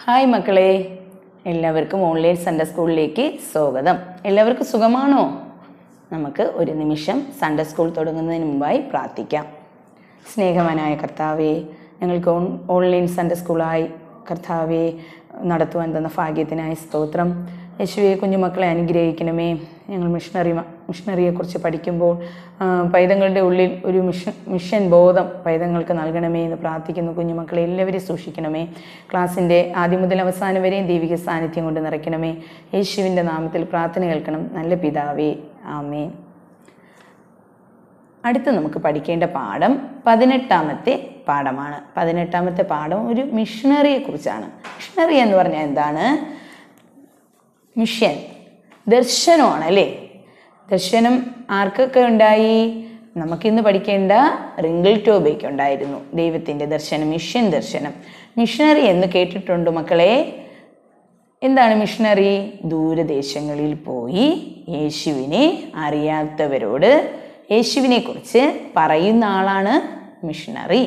Hi മക്കളെ എല്ലാവർക്കും online Sunday സ്കൂളിലേക്ക് സ്വാഗതം എല്ലാവർക്കും സുഖമാണോ നമുക്ക് ഒരു നിമിഷം സൺഡേ സ്കൂൾ തുടങ്ങുന്നതിന് മുമ്പായി പ്രാർത്ഥിക്കാം സ്നേഹവാനായ കർത്താവെ ഞങ്ങൾക്ക് ഓൺ ഓൺലൈൻ സൺഡേ സ്കൂളായി കർത്താവെ നടത്തുവാൻ തന്ന ഭാഗ്യത്തിനായി സ്തോത്രം യേശുവെ കുഞ്ഞുമക്കളെ അനുഗ്രഹിക്കണമേ ഞങ്ങൾ മിഷണറി മിഷണറിയെക്കുറിച്ച് പഠിക്കുമ്പോൾ ആ, പൈതങ്ങളുടെ ഉള്ളിൽ ഒരു മിഷൻ മിഷൻ ബോധം പൈതങ്ങൾക്ക് നൽകണമേ എന്ന് പ്രാർത്ഥിക്കുന്നു കുഞ്ഞുമക്കളെ എല്ലാവരെയും സൂക്ഷിക്കണമേ ക്ലാസ്സിൻ്റെ ആദ്യം മുതൽ അവസാനം വരെയും ദൈവിക സാന്നിധ്യം കൊണ്ട് നിറയ്ക്കണമേ യേശുവിൻ്റെ നാമത്തിൽ പ്രാർത്ഥന കേൾക്കണം നല്ല പിതാവേ ആമേൻ അടുത്ത് നമുക്ക് പഠിക്കേണ്ട പാഠം പതിനെട്ടാമത്തെ പാഠമാണ് പതിനെട്ടാമത്തെ പാഠം ഒരു മിഷണറിയെ കുറിച്ചാണ് മിഷണറി എന്ന് പറഞ്ഞാൽ എന്താണ് മിഷൻ ദർശനമാണ് അല്ലേ ദർശനം ആർക്കൊക്കെ ഉണ്ടായി നമുക്കിന്ന് പഠിക്കേണ്ട റിങ്കിൾ ടോബയ്ക്ക് ഉണ്ടായിരുന്നു ദൈവത്തിൻ്റെ ദർശനം മിഷൻ ദർശനം മിഷണറി എന്ന് കേട്ടിട്ടുണ്ടോ മക്കളെ എന്താണ് മിഷണറി ദൂരദേശങ്ങളിൽ പോയി യേശുവിനെ അറിയാത്തവരോട് യേശുവിനെ കുറിച്ച് പറയുന്ന ആളാണ് മിഷണറി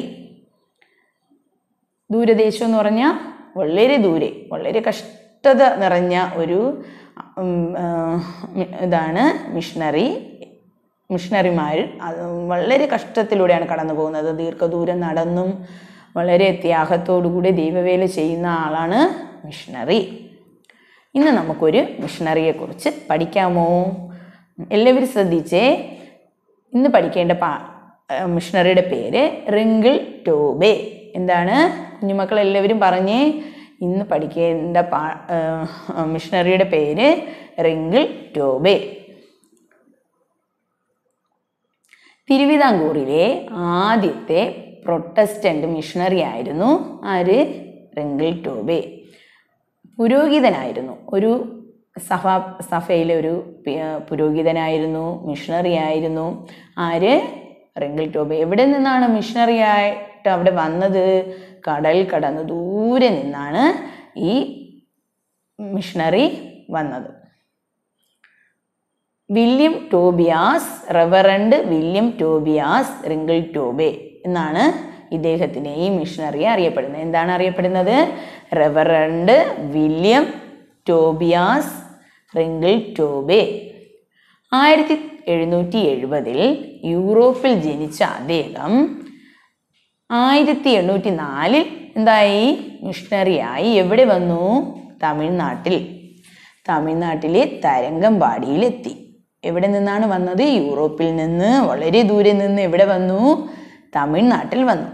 ദൂരദേശം എന്ന് പറഞ്ഞാൽ വളരെ ദൂരെ വളരെ കഷ്ടത നിറഞ്ഞ ഒരു ഉം, ആ, മി- ഇതാണ് മിഷണറി മിഷണറിമാർ അത് വളരെ കഷ്ടത്തിലൂടെയാണ് കടന്നു പോകുന്നത് ദീർഘദൂരം നടന്നും വളരെ ത്യാഗത്തോടുകൂടി ദൈവവേല ചെയ്യുന്ന ആളാണ് മിഷണറി ഇന്ന് നമുക്കൊരു മിഷണറിയെക്കുറിച്ച് പഠിക്കാമോ എല്ലാവരും ശ്രദ്ധിച്ചേ ഇന്ന് പഠിക്കേണ്ട പാ ആ, മിഷണറിയുടെ പേര് റിങ്കിൾ ടോബെ എന്താണ് കുഞ്ഞുമക്കൾ എല്ലാവരും പറഞ്ഞേ ഇന്ന് പഠിക്കേണ്ട പാ ആ, മിഷണറിയുടെ പേര് റിങ്കിൾ ടോബെ തിരുവിതാംകൂറിലെ ആദ്യത്തെ പ്രൊട്ടസ്റ്റന്റ് മിഷണറി ആയിരുന്നു ആര് റിങ്കിൾ ടോബെ പുരോഹിതനായിരുന്നു ഒരു സഭ സഭയിലെ ഒരു പി- പുരോഹിതനായിരുന്നു മിഷണറി ആയിരുന്നു ആര് റിങ്കിൾ ടോബെ എവിടെ നിന്നാണ് മിഷണറി ആയിട്ട് അവിടെ വന്നത് കടൽ കടന്ന് ദൂരെ നിന്നാണ് ഈ മിഷണറി വന്നത് William Tobias reverend William Tobias Ringeltaube എന്നാണ് ഇദ്ദേഹത്തിനെ ഈ മിഷണറി അറിയപ്പെടുന്നത് എന്താണ് അറിയപ്പെടുന്നത് reverend William Tobias Ringeltaube ആയിരത്തി എഴുന്നൂറ്റി എഴുപതിൽ യൂറോപ്പിൽ ജനിച്ച അദ്ദേഹം ആയിരത്തി എണ്ണൂറ്റി നാലിൽ എന്തായി മിഷണറിയായി എവിടെ വന്നു തമിഴ്നാട്ടിൽ തമിഴ്നാട്ടിലെ തരംഗമ്പാടിയിലെത്തി എവിടെ നിന്നാണ് വന്നത് യൂറോപ്പിൽ നിന്ന് വളരെ ദൂരെ നിന്ന് എവിടെ വന്നു തമിഴ്നാട്ടിൽ വന്നു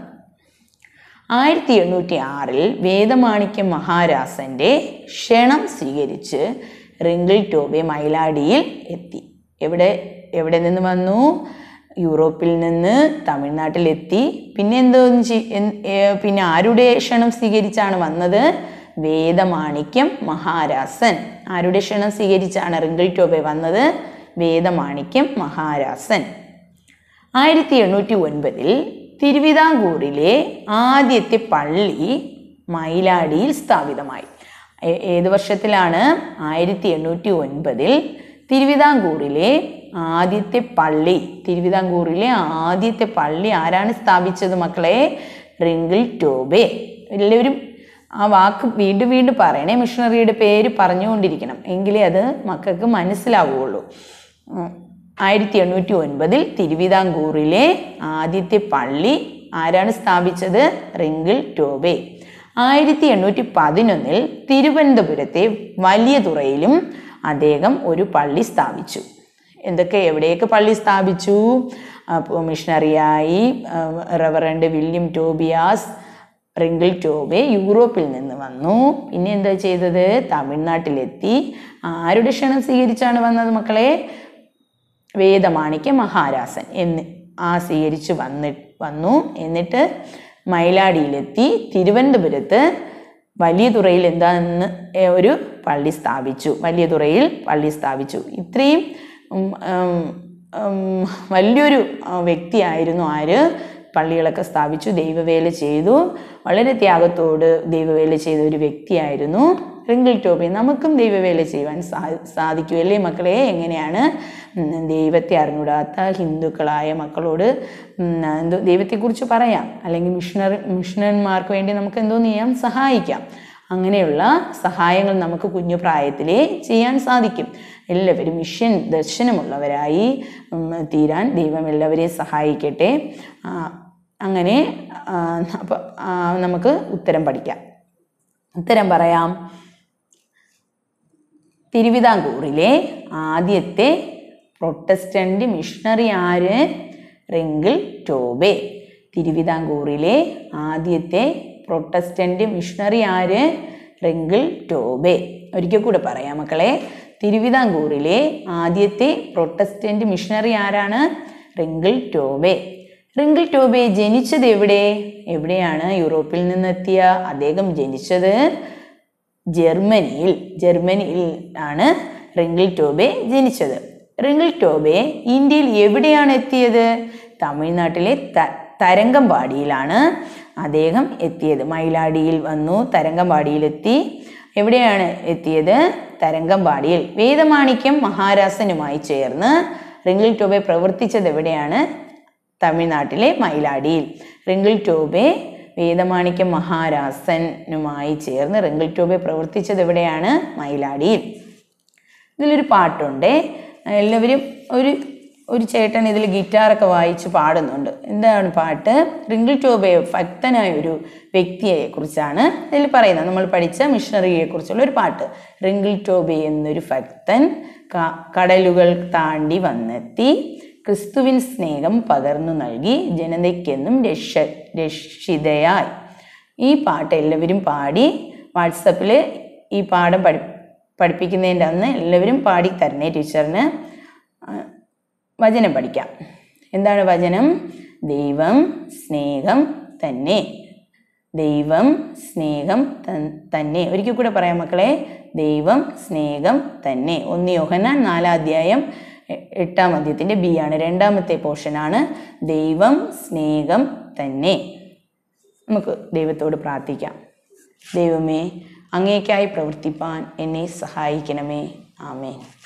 ആയിരത്തി എണ്ണൂറ്റി ആറിൽ വേദമാണിക്യം മഹാരാസന്റെ ക്ഷണം സ്വീകരിച്ച് റിങ്കിൾ ടോബെ മൈലാടിയിൽ എത്തി എവിടെ എവിടെ നിന്ന് വന്നു യൂറോപ്പിൽ നിന്ന് തമിഴ്നാട്ടിൽ എത്തി പിന്നെ എന്തോ പിന്നെ ആരുടെ ക്ഷണം സ്വീകരിച്ചാണ് വന്നത് വേദമാണിക്യം മഹാരാസൻ ആരുടെ ക്ഷണം സ്വീകരിച്ചാണ് റിങ്കിൾ ടോബെ വന്നത് വേദമാണിക്യം മഹാരാസൻ ആയിരത്തി എണ്ണൂറ്റി ഒൻപതിൽ തിരുവിതാംകൂറിലെ ആദ്യത്തെ പള്ളി മയിലാടിയിൽ സ്ഥാപിതമായി ഏ- ഏത് വർഷത്തിലാണ് ആയിരത്തി എണ്ണൂറ്റി ഒൻപതിൽ തിരുവിതാംകൂറിലെ ആദ്യത്തെ പള്ളി തിരുവിതാംകൂറിലെ ആദ്യത്തെ പള്ളി ആരാണ് സ്ഥാപിച്ചത് മക്കളെ റിങ്കിൾ ടോബെ എല്ലാവരും ആ വാക്ക് വീണ്ടും വീണ്ടും പറയണേ മിഷണറിയുടെ പേര് പറഞ്ഞുകൊണ്ടിരിക്കണം എങ്കിലേ അത് മക്കൾക്ക് മനസ്സിലാവുകയുള്ളൂ ഉം. ആയിരത്തി എണ്ണൂറ്റി ഒൻപതിൽ തിരുവിതാംകൂറിലെ ആദ്യത്തെ പള്ളി ആരാണ് സ്ഥാപിച്ചത് റിങ്കിൾ ടോബെ ആയിരത്തി എണ്ണൂറ്റി പതിനൊന്നിൽ തിരുവനന്തപുരത്തെ വലിയ തുറയിലും അദ്ദേഹം ഒരു പള്ളി സ്ഥാപിച്ചു എന്തൊക്കെ എവിടെയൊക്കെ പള്ളി സ്ഥാപിച്ചു അപ്പോൾ മിഷണറിയായി ആ, reverend William Tobias Ringeltaube യൂറോപ്പിൽ നിന്ന് വന്നു പിന്നെ എന്താ ചെയ്തത് തമിഴ്നാട്ടിലെത്തി ആരുടെ ക്ഷണം സ്വീകരിച്ചാണ് വന്നത് മക്കളെ വേദമാണിക്യ മഹാരാസൻ എന്ന് ആ സ്വീകരിച്ച് വന്നി വന്നു എന്നിട്ട് മയിലാടിയിലെത്തി തിരുവനന്തപുരത്ത് വലിയ തുറയിൽ എന്താണെന്ന് ഏ, ഒരു പള്ളി സ്ഥാപിച്ചു വലിയ തുറയിൽ പള്ളി സ്ഥാപിച്ചു ഇത്രയും ഉം, ഉം, ഉം, വലിയൊരു ആ, വ്യക്തിയായിരുന്നു ആര് പള്ളികളൊക്കെ സ്ഥാപിച്ചു ദൈവവേല ചെയ്തു വളരെ ത്യാഗത്തോട് ദൈവവേല ചെയ്ത ഒരു വ്യക്തിയായിരുന്നു റിങ്കിൾ ടോബി നമുക്കും ദൈവവേല ചെയ്യുവാൻ സാ സാധിക്കുമല്ലേ മക്കളെ എങ്ങനെയാണ് ഉം, ദൈവത്തെ അറിഞ്ഞൂടാത്ത ഹിന്ദുക്കളായ മക്കളോട് ഉം, എന്തോ ദൈവത്തെക്കുറിച്ച് പറയാം അല്ലെങ്കിൽ മിഷണറി മിഷണന്മാർക്ക് വേണ്ടി നമുക്ക് എന്തോ ചെയ്യാം സഹായിക്കാം അങ്ങനെയുള്ള സഹായങ്ങൾ നമുക്ക് കുഞ്ഞു പ്രായത്തിലേ ചെയ്യാൻ സാധിക്കും എല്ലാവരും മിഷൻ ദർശനമുള്ളവരായി ഉം, തീരാൻ ദൈവം എല്ലാവരെയും സഹായിക്കട്ടെ ആ, അങ്ങനെ അപ്പം നമുക്ക് ഉത്തരം പഠിക്കാം ഉത്തരം പറയാം തിരുവിതാംകൂറിലെ ആദ്യത്തെ പ്രൊട്ടസ്റ്റന്റ് മിഷണറി ആര് റിങ്കിൾ ടോബെ തിരുവിതാംകൂറിലെ ആദ്യത്തെ പ്രൊട്ടസ്റ്റന്റ് മിഷണറി ആര് റിങ്കിൾ ടോബെ ഒരിക്കൽ കൂടെ പറയാം മക്കളെ തിരുവിതാംകൂറിലെ ആദ്യത്തെ പ്രൊട്ടസ്റ്റന്റ് മിഷണറി ആരാണ് റിങ്കിൾ ടോബെ റിങ്കിൾ ടോബെ ജനിച്ചത് എവിടെ എവിടെയാണ് യൂറോപ്പിൽ നിന്നെത്തിയ അദ്ദേഹം ജനിച്ചത് ജർമ്മനിയിൽ ജർമ്മനിയിൽ ആണ് റിങ്കിൾ ടോബെ ജനിച്ചത് റിങ്കിൾ ടോബെ ഇന്ത്യയിൽ എവിടെയാണ് എത്തിയത് തമിഴ്നാട്ടിലെ ത തരംഗമ്പാടിയിലാണ് അദ്ദേഹം എത്തിയത് മയിലാടിയിൽ വന്നു തരംഗമ്പാടിയിലെത്തി എവിടെയാണ് എത്തിയത് തരംഗമ്പാടിയിൽ വേദമാണിക്യം മഹാരാസനുമായി ചേർന്ന് റിങ്കിൾ ടോബെ പ്രവർത്തിച്ചത് എവിടെയാണ് തമിഴ്നാട്ടിലെ മയിലാടിയിൽ റിങ്കിൾ ടോബെ വേദമാണിക്യം മഹാരാസനുമായി ചേർന്ന് റിങ്കിൾ ടോബെ പ്രവർത്തിച്ചത് എവിടെയാണ് മയിലാടിയിൽ ഇതിലൊരു പാട്ടുണ്ട് എല്ലാവരും ഒരു ഒരു ചേട്ടൻ ഇതിൽ ഗിറ്റാറൊക്കെ വായിച്ച് പാടുന്നുണ്ട് എന്താണ് പാട്ട് റിങ്കിൾ ടോബെ ഭക്തനായ ഒരു വ്യക്തിയെ കുറിച്ചാണ് ഇതിൽ പറയുന്നത് നമ്മൾ പഠിച്ച മിഷണറിയെ കുറിച്ചുള്ള ഒരു പാട്ട് റിങ്കിൾ ടോബെ എന്നൊരു ഭക്തൻ ക- കടലുകൾ താണ്ടി വന്നെത്തി ക്രിസ്തുവിൻ സ്നേഹം പകർന്നു നൽകി ജനതയ്ക്കെന്നും രക്ഷ രക്ഷിതയായി ഈ പാട്ട് എല്ലാവരും പാടി വാട്സപ്പിൽ ഈ പാഠം പഠി പഠിപ്പിക്കുന്നതിൻ്റെ അന്ന് എല്ലാവരും പാടി തരണേ ടീച്ചറിന് ആ, വചനം പഠിക്കാം എന്താണ് വചനം ദൈവം സ്നേഹം തന്നെ ദൈവം സ്നേഹം തൻ- തന്നെ ഒരിക്കൽ കൂടെ പറയാം മക്കളെ ദൈവം സ്നേഹം തന്നെ ഒന്ന് യോഹന്നാൻ നാലാം അധ്യായം എ- എട്ടാം അധ്യായത്തിൻ്റെ ബി ആണ് രണ്ടാമത്തെ പോർഷനാണ് ദൈവം സ്നേഹം തന്നെ നമുക്ക് ദൈവത്തോട് പ്രാർത്ഥിക്കാം ദൈവമേ അങ്ങേക്കായി പ്രവർത്തിപ്പാൻ എന്നെ സഹായിക്കണമേ ആമേൻ